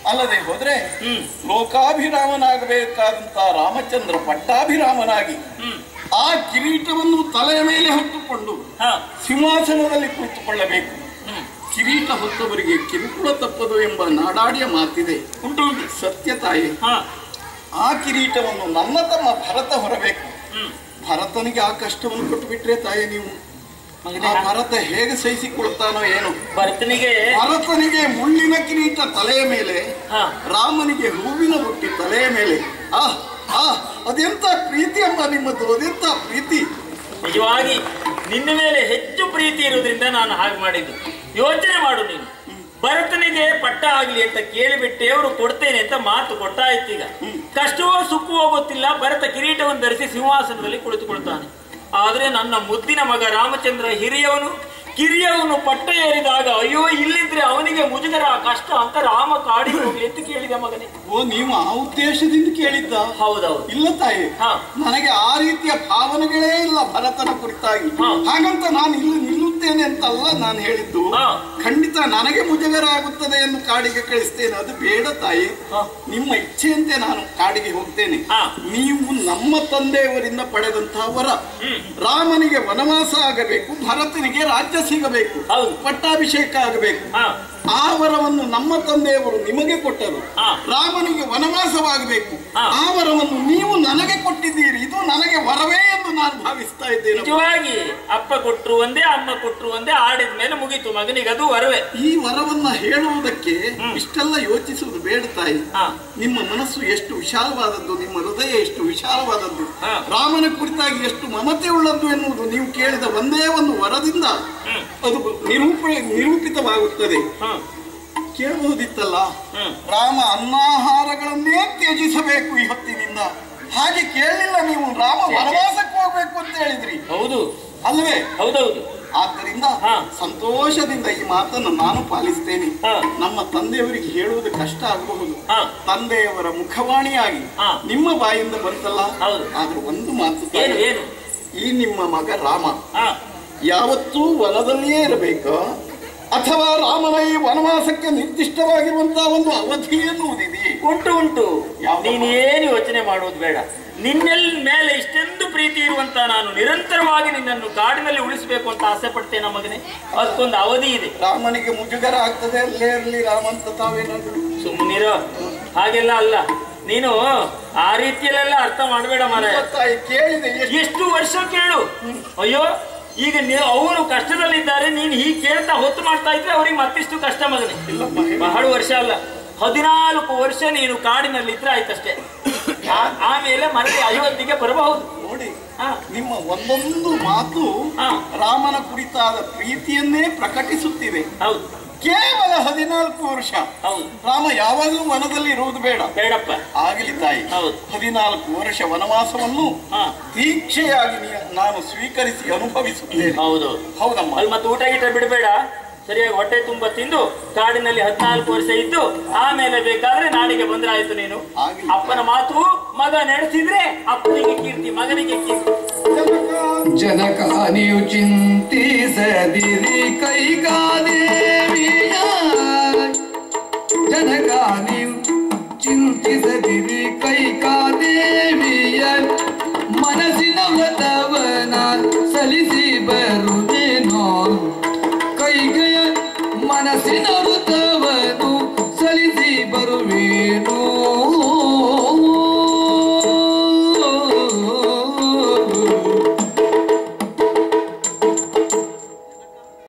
ಅಲ್ಲದೆ ಹೋದ್ರೆ ಹ್ಮ್ ಲೋಕಾಭಿರಾಮನಾಗಬೇಕಾದಂತ ರಾಮಚಂದ್ರ ಪಟ್ಟಾಭಿರಾಮನಾಗಿ ಹ್ಮ್ ಆ ಕಿರೀಟವನ್ನು ತಲೆಯ ಮೇಲೆ ಹೊತ್ತುಕೊಂಡು ಹಾ ಸಿಂಹಾಸನದಲ್ಲಿ ಕುಳಿತುಕೊಳ್ಳಬೇಕು ಹ್ಮ್ ಕಿರೀಟ ಹೊತ್ತವರಿಗೆ ಕಿರುಕುಳ ತಪ್ಪದು ಎಂಬ ನಾಡಾಡಿಯ ಮಾತಿದೆ ಉಂಟು ಉಂಟು ಸತ್ಯ ತಾಯಿ ಹಾ ಆ ಕಿರೀಟವನ್ನು ನನ್ನ ತಮ್ಮ ಭರತ ಹೊರಬೇಕು ಹ್ಮ್ ಭರತನಿಗೆ ಆ ಕಷ್ಟವನ್ನು ಕೊಟ್ಟು ಬಿಟ್ರೆ ತಾಯಿ ನೀವು ಮಗನೇ, ಆ ಭರತ ಹೇಗೆ ಸಹಿಸಿಕೊಳ್ತಾನೋ ಏನು ಭರತನಿಗೆ ಭರತನಿಗೆ ಮುಳ್ಳಿನ ಕಿರೀಟ ತಲೆಯ ಮೇಲೆ ಹಾ ರಾಮನಿಗೆ ಹೂವಿನ ಬುಟ್ಟಿ ತಲೆಯ ಮೇಲೆ ಆ ಆ ಅದೆಂತ ಪ್ರೀತಿ ಅಮ್ಮ ನಿಮ್ಮದು ಅದೆಂತ ಪ್ರೀತಿ ನಿಜವಾಗಿ ನಿನ್ನ ಮೇಲೆ ಹೆಚ್ಚು ಪ್ರೀತಿ ಇರುವುದರಿಂದ ನಾನು ಹಾಗೆ ಮಾಡಿದ್ದು ಯೋಚನೆ ಮಾಡು ನೀನು ಭರತನಿಗೆ ಪಟ್ಟ ಆಗ್ಲಿ ಅಂತ ಕೇಳಿಬಿಟ್ಟೆ ಅವರು ಕೊಡ್ತೇನೆ ಅಂತ ಮಾತು ಕೊಟ್ಟಾಯ್ತು ಈಗ ಕಷ್ಟವೋ ಸುಖವೋ ಗೊತ್ತಿಲ್ಲ ಭರತ ಕಿರೀಟವನ್ನು ಧರಿಸಿ ಸಿಂಹಾಸನದಲ್ಲಿ ಕುಳಿತುಕೊಳ್ತಾನೆ ಆದ್ರೆ ನನ್ನ ಮುದ್ದಿನ ಮಗ ರಾಮಚಂದ್ರ ಹಿರಿಯವನು ಕಿರಿಯವನು ಪಟ್ಟ ಏರಿದಾಗ ಅಯ್ಯೋ ಇಲ್ಲಿದ್ರೆ ಅವನಿಗೆ ಮುಜುಗರ ಕಷ್ಟ ಅಂತ ರಾಮ ಕಾಡಿಗೆ ಹೋಗ್ಲಿ ಅಂತ ಕೇಳಿದ ಮಗನೇ ಓ ನೀವು ಆ ಉದ್ದೇಶದಿಂದ ಕೇಳಿದ್ದ ಹೌದೌದು ಇಲ್ಲ ತಾಯಿ ಹಾ. ನನಗೆ ಆ ರೀತಿಯ ಭಾವನೆಗಳೇ ಇಲ್ಲ ಭರತನ ಕುರಿತಾಗಿ ಹಾ. ಹಾಗಂತ ನಾನು ಇಲ್ಲಿ ನಿಲ್ಲುತ್ತೇನೆ ಅಂತಲ್ಲ ನಾನು ಹೇಳಿದ್ದು ಹಾ. ಖಂಡಿತ ನನಗೆ ಮುಜುಗರ ಆಗುತ್ತದೆ ಎಂದು ಕಾಡಿಗೆ ಕಳಿಸ್ತೇನೆ ಅದು ಬೇಡ ತಾಯಿ ಹಾ. ನಿಮ್ಮ ಇಚ್ಛೆಯಂತೆ ನಾನು ಕಾಡಿಗೆ ಹೋಗ್ತೇನೆ ಹಾ. ನೀವು ನಮ್ಮ ತಂದೆಯವರಿಂದ ಪಡೆದಂತಹ ವರ ಹ್ಮ್. ರಾಮನಿಗೆ ವನವಾಸ ಆಗಬೇಕು ಭರತನಿಗೆ ರಾಜ್ಯ ಸಿಗಬೇಕು ಹೌದು. ಪಟ್ಟಾಭಿಷೇಕ ಆಗಬೇಕು ಹಾ ಆ ವರವನ್ನು ನಮ್ಮ ತಂದೆಯವರು ನಿಮಗೆ ಕೊಟ್ಟರು ಹಾ. ರಾಮನಿಗೆ ವನವಾಸವಾಗಬೇಕು ಹಾ. ಆ ವರವನ್ನು ನೀವು ನನಗೆ ಕೊಟ್ಟಿದ್ದೀರಿ ಇದು ನನಗೆ ವರವೇ ಎಂದು ನಾನು ಭಾವಿಸ್ತಾ ಇದ್ದೇನೆ ನಿಜವಾಗಿ ಅಪ್ಪ ಕೊಟ್ರು ಒಂದೇ ಅಮ್ಮ ಕೊಟ್ರು ಒಂದೇ ಆಡಿದ ಮೇಲೆ ಮುಗೀತು ಮಗನಿಗೆ ಅದು ವರವೇ ಈ ವರವನ್ನ ಹೇಳುವುದಕ್ಕೆ ಇಷ್ಟೆಲ್ಲ ಯೋಚಿಸುವುದು ಬೇಡ ತಾಯಿ ಹಾ ನಿಮ್ಮ ಮನಸ್ಸು ಎಷ್ಟು ವಿಶಾಲವಾದದ್ದು ನಿಮ್ಮ ಹೃದಯ ಎಷ್ಟು ವಿಶಾಲವಾದದ್ದು ಹಾ. ರಾಮನ ಕುರಿತಾಗಿ ಎಷ್ಟು ಮಮತೆ ಉಳ್ಳದ್ದು ಎನ್ನುವುದು ನೀವು ಕೇಳಿದ ಒಂದೇ ಒಂದು ವರದಿಂದ ಹ್ಮ್ ಅದು ನಿರೂಪ ನಿರೂಪಿತವಾಗುತ್ತದೆ ಹ್ಮ್ ಕೇಳಬಹುದಿತ್ತಲ್ಲ ಹ್ಮ್ ರಾಮ ಅನ್ನಾಹಾರಗಳನ್ನೇ ತ್ಯಜಿಸಬೇಕು ಈ ಹೊತ್ತಿನಿಂದ ಹಾಗೆ ಕೇಳಲಿಲ್ಲ ನೀವು ರಾಮ ವನವಾಸಕ್ಕೆ ಹೋಗ್ಬೇಕು ಅಂತ ಹೇಳಿದ್ರಿ ಹೌದು ಅಲ್ವೇ ಹೌದೌದು ಆದ್ದರಿಂದ ಹಾ. ಸಂತೋಷದಿಂದ ಈ ಮಾತನ್ನು ನಾನು ಪಾಲಿಸ್ತೇನೆ ಹಾ. ನಮ್ಮ ತಂದೆಯವರಿಗೆ ಹೇಳುವುದು ಕಷ್ಟ ಆಗಬಹುದು ಹಾ. ತಂದೆಯವರ ಮುಖವಾಣಿಯಾಗಿ ಹಾ. ನಿಮ್ಮ ಬಾಯಿಂದ ಬಂತಲ್ಲ ಹೌದು. ಆದ್ರೂ ಒಂದು ಮಾತು ತಾಯಿ. ಏನು ಏನು ಈ ನಿಮ್ಮ ಮಗ ರಾಮ ಹಾ ಯಾವತ್ತೂ ವನದಲ್ಲಿಯೇ ಇರಬೇಕು ಅಥವಾ ರಾಮನ ಈ ವನವಾಸಕ್ಕೆ ನಿರ್ದಿಷ್ಟವಾಗಿರುವಂತಹ ಒಂದು ಅವಧಿ ಎನ್ನುವುದಿದೆಯೇ ಉಂಟು ಉಂಟು ಯಾವ್ದಮ್ಮ? ನೀನು ಏನು ಯೋಚನೆ ಮಾಡುವುದು ಬೇಡ ನಿನ್ನೆಲ್ ಮೇಲೆ ಇಷ್ಟೆಂದು ಪ್ರೀತಿ ಇರುವಂತ ನಾನು ನಿರಂತರವಾಗಿ ನಿನ್ನನ್ನು ಕಾಡಿನಲ್ಲಿ ಉಳಿಸಬೇಕು ಅಂತ ಆಸೆ ಪಡ್ತೇನೆ ಮಗನೇ ಅದಕ್ಕೊಂದು ಅವಧಿ ಇದೆ ರಾಮನಿಗೆ ಮುಜುಗರ ಆಗ್ತದೆ ಅಲ್ಲೇ ಇರಲಿ ರಾಮ ಅಂತ ತಾವೇನಾದ್ರು ಸುಮ್ಮನಿರೋ ಹಾಗೆಲ್ಲ ಅಲ್ಲ ನೀನು ಆ ರೀತಿಯಲ್ಲೆಲ್ಲ ಅರ್ಥ ಮಾಡಬೇಡ ಮಾರ ತಾಯಿ ಕೇಳಿದೆ ಎಷ್ಟು ಎಷ್ಟು ವರ್ಷ ಕೇಳು ಅಯ್ಯೋ ಈಗ ನೀವು ಅವರು ಕಷ್ಟದಲ್ಲಿದ್ದಾರೆ ನೀನು ಹೀಗೆ ಕೇಳ್ತಾ ಹೊತ್ತು ಮಾಡ್ತಾ ಇದ್ರೆ ಅವ್ರಿಗೆ ಮತ್ತಿಷ್ಟು ಕಷ್ಟ ಮಗನೇ ಇಲ್ಲಪ್ಪ ಹೇಳಿ. ಬಹಳ ವರ್ಷ ಅಲ್ಲ ಹದಿನಾಲ್ಕು ವರ್ಷ ನೀನು ಕಾಡಿನಲ್ಲಿ ಇದ್ರೆ ಆಯ್ತಷ್ಟೇ ಆ- ಆಮೇಲೆ ಮರಳಿ ಅಯೋಧ್ಯೆಗೆ ಬರಬಹುದು ನೋಡಿ ಹಾ ನಿಮ್ಮ ಒಂದೊಂದು ಮಾತು ಹಾ. ರಾಮನ ಕುರಿತಾದ ಪ್ರೀತಿಯನ್ನೇ ಪ್ರಕಟಿಸುತ್ತಿದೆ ಹೌದು ಕೇವಲ ಹದಿನಾಲ್ಕು ವರ್ಷ ಹೌದು ರಾಮ ಯಾವಾಗಲೂ ವನದಲ್ಲಿ ಇರುವುದು ಬೇಡ ಬೇಡಪ್ಪ ಆಗಲಿ ತಾಯಿ ಹೌದು. ಹದಿನಾಲ್ಕು ವರ್ಷ ವನವಾಸವನ್ನು ಹಾ ದೀಕ್ಷೆಯಾಗಿ ನೀ- ನಾನು ಸ್ವೀಕರಿಸಿ ಅನುಭವಿಸುತ್ತೇನೆ ಹೌದು ಹೌದಮ್ಮ ಅಲ್ಲಿ ಮತ್ತೆ ಊಟ ಗೀಟ ಬಿಡಬೇಡ ಸರಿಯಾಗಿ ಹೊಟ್ಟೆ ತುಂಬ ತಿಂದು ಕಾಡಿನಲ್ಲಿ ಹದಿನಾಲ್ಕು ವರ್ಷ ಇದ್ದು ಆಮೇಲೆ ಬೇಕಾದ್ರೆ ನಾಡಿಗೆ ಬಂದ್ರೆ ಆಯ್ತು ನೀನು ಆಗ್ಲಿ. ಅಪ್ಪನ ಮಾತು ಮಗ ನಡೆಸಿದ್ರೆ ಅಪ್ಪನಿಗೆ ಕೀರ್ತಿ ಮಗನಿಗೆ ಕೀರ್ತಿ ಜನಕ ನೀವು ಚಿಂತಿಸದಿರಿ ಕೈಗಾದೇವಿಯ ಜನಕ ನೀವು ಚಿಂತಿಸದಿರಿ ಕೈಕಾದೇವಿಯ ಮನಸ್ಸಿನ ವ್ರತವನ ಸಲ್ಲಿಸಿ ಬರುತ್ತೇನೋ ಕೈಗೆಯ ಮನಸ್ಸಿನ ವೃತವನು ಸಲ್ಲಿಸಿ ಬರುವೇನೋ